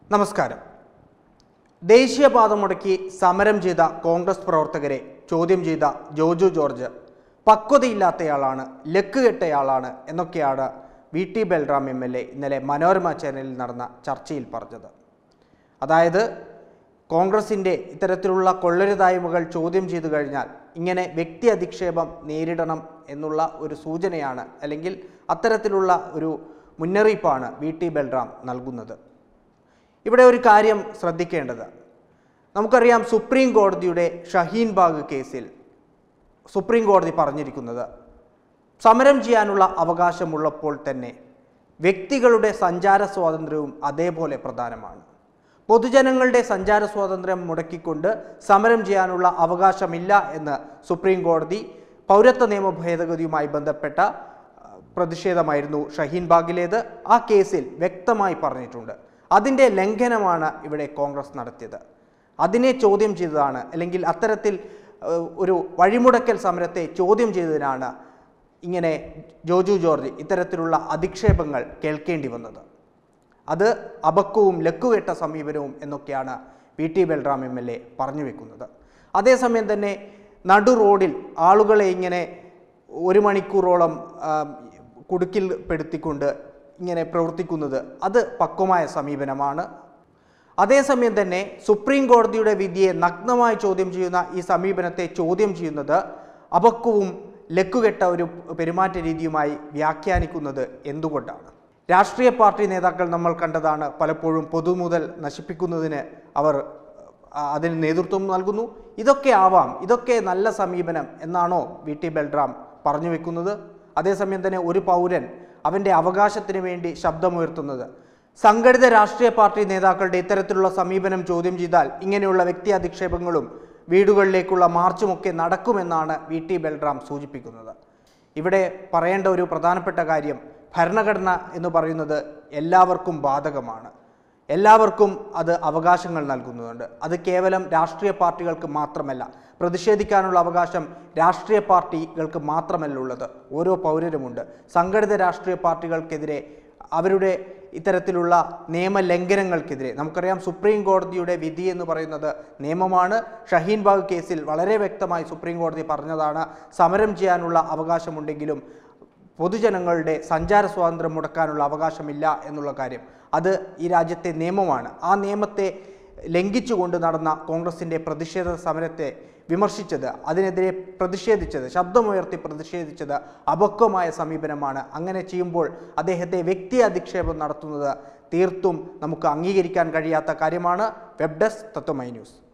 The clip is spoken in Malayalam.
നമസ്കാരം ദേശീയപാത മുടക്കി സമരം ചെയ്ത കോൺഗ്രസ് പ്രവർത്തകരെ ചോദ്യം ചെയ്ത ജോജു ജോർജ് പക്വതയില്ലാത്തയാളാണ് ലക്ക് കെട്ടയാളാണ് എന്നൊക്കെയാണ് V T Balram M L A ഇന്നലെ മനോരമ ചാനലിൽ നടന്ന ചർച്ചയിൽ പറഞ്ഞത് അതായത് കോൺഗ്രസിൻ്റെ ഇത്തരത്തിലുള്ള കൊള്ളരുതായ്മകൾ ചോദ്യം ചെയ്തു കഴിഞ്ഞാൽ ഇങ്ങനെ വ്യക്തി അധിക്ഷേപം നേരിടണം എന്നുള്ള ഒരു സൂചനയാണ് അല്ലെങ്കിൽ അത്തരത്തിലുള്ള ഒരു മുന്നറിയിപ്പാണ് വി ടി ബൽറാം നൽകുന്നത് ഇവിടെ ഒരു കാര്യം ശ്രദ്ധിക്കേണ്ടത് നമുക്കറിയാം സുപ്രീം കോടതിയുടെ ഷഹീൻ ബാഗ് കേസിൽ സുപ്രീം കോടതി പറഞ്ഞിരിക്കുന്നത് സമരം ചെയ്യാനുള്ള അവകാശമുള്ളപ്പോൾ തന്നെ വ്യക്തികളുടെ സഞ്ചാര സ്വാതന്ത്ര്യവും അതേപോലെ പ്രധാനമാണ് പൊതുജനങ്ങളുടെ സഞ്ചാര സ്വാതന്ത്ര്യം മുടക്കിക്കൊണ്ട് സമരം ചെയ്യാനുള്ള അവകാശമില്ല എന്ന് സുപ്രീം കോടതി പൗരത്വ നിയമ ഭേദഗതിയുമായി ബന്ധപ്പെട്ട ആ, പ്രതിഷേധമായിരുന്നു ഷഹീൻ ബാഗിലേത് ആ കേസിൽ വ്യക്തമായി പറഞ്ഞിട്ടുണ്ട് അതിൻ്റെ ലംഘനമാണ് ഇവിടെ കോൺഗ്രസ് നടത്തിയത് അതിനെ ചോദ്യം ചെയ്തതാണ് അല്ലെങ്കിൽ അത്തരത്തിൽ ഏഹ്, ഒരു വഴിമുടക്കൽ സമരത്തെ ചോദ്യം ചെയ്തതിനാണ് ഇങ്ങനെ ജോജു ജോർജ് ഇത്തരത്തിലുള്ള അധിക്ഷേപങ്ങൾ കേൾക്കേണ്ടി വന്നത് അത് അബക്കവും ലക്കുകെട്ട സമീപനവും എന്നൊക്കെയാണ് V T Balram M L A പറഞ്ഞു വെക്കുന്നത് അതേസമയം തന്നെ നടു റോഡിൽ ആളുകളെ ഇങ്ങനെ ഒരു മണിക്കൂറോളം ആ, കുടുക്കിൽ പെടുത്തിക്കൊണ്ട് ഇങ്ങനെ പ്രവർത്തിക്കുന്നത് അത് പക്വമായ സമീപനമാണ് അതേസമയം തന്നെ സുപ്രീം കോടതിയുടെ വിധിയെ നഗ്നമായി ചോദ്യം ചെയ്യുന്ന ഈ സമീപനത്തെ ചോദ്യം ചെയ്യുന്നത് അപക്വവും ലക്കുകെട്ട ഒരു പെരുമാറ്റ രീതിയുമായി വ്യാഖ്യാനിക്കുന്നത് എന്തുകൊണ്ടാണ് രാഷ്ട്രീയ പാർട്ടി നേതാക്കൾ നമ്മൾ കണ്ടതാണ് പലപ്പോഴും പൊതുമുതൽ നശിപ്പിക്കുന്നതിന് അവർ ആ, അതിന് നേതൃത്വം നൽകുന്നു ഇതൊക്കെ ആവാം ഇതൊക്കെ നല്ല സമീപനം എന്നാണോ വി ടി ബൽറാം പറഞ്ഞു വെക്കുന്നത് അതേസമയം തന്നെ ഒരു പൗരൻ അവൻ്റെ അവകാശത്തിന് വേണ്ടി ശബ്ദമുയർത്തുന്നത് സംഘടിത രാഷ്ട്രീയ പാർട്ടി നേതാക്കളുടെ ഇത്തരത്തിലുള്ള സമീപനം ചോദ്യം ചെയ്താൽ ഇങ്ങനെയുള്ള വ്യക്തി അധിക്ഷേപങ്ങളും വീടുകളിലേക്കുള്ള മാർച്ചുമൊക്കെ നടക്കുമെന്നാണ് വി ടി ബൽറാം സൂചിപ്പിക്കുന്നത് ഇവിടെ പറയേണ്ട ഒരു പ്രധാനപ്പെട്ട കാര്യം ഭരണഘടന എന്ന് പറയുന്നത് എല്ലാവർക്കും ബാധകമാണ് എല്ലാവർക്കും അത് അവകാശങ്ങൾ നൽകുന്നുണ്ട് അത് കേവലം രാഷ്ട്രീയ പാർട്ടികൾക്ക് മാത്രമല്ല പ്രതിഷേധിക്കാനുള്ള അവകാശം രാഷ്ട്രീയ പാർട്ടികൾക്ക് മാത്രമല്ല ഉള്ളത് ഓരോ പൗരരുമുണ്ട് സംഘടിത രാഷ്ട്രീയ പാർട്ടികൾക്കെതിരെ അവരുടെ ഇത്തരത്തിലുള്ള നിയമലംഘനങ്ങൾക്കെതിരെ നമുക്കറിയാം സുപ്രീം കോടതിയുടെ വിധി എന്ന് പറയുന്നത് നിയമമാണ് ഷഹീൻ ബാഗ് കേസിൽ വളരെ വ്യക്തമായി സുപ്രീം കോടതി പറഞ്ഞതാണ് സമരം ചെയ്യാനുള്ള അവകാശമുണ്ടെങ്കിലും പൊതുജനങ്ങളുടെ സഞ്ചാര സ്വാതന്ത്ര്യം മുടക്കാനുള്ള അവകാശമില്ല എന്നുള്ള കാര്യം അത് ഈ രാജ്യത്തെ നിയമമാണ് ആ നിയമത്തെ ലംഘിച്ചുകൊണ്ട് നടന്ന കോൺഗ്രസിൻ്റെ പ്രതിഷേധ സമരത്തെ വിമർശിച്ചത് അതിനെതിരെ പ്രതിഷേധിച്ചത് ശബ്ദമുയർത്തി പ്രതിഷേധിച്ചത് അപക്വമായ സമീപനമാണ് അങ്ങനെ ചെയ്യുമ്പോൾ അദ്ദേഹത്തെ വ്യക്തി അധിക്ഷേപം നടത്തുന്നത് തീർത്തും നമുക്ക് അംഗീകരിക്കാൻ കഴിയാത്ത കാര്യമാണ് വെബ് ഡെസ്ക് തത്വമൈ ന്യൂസ്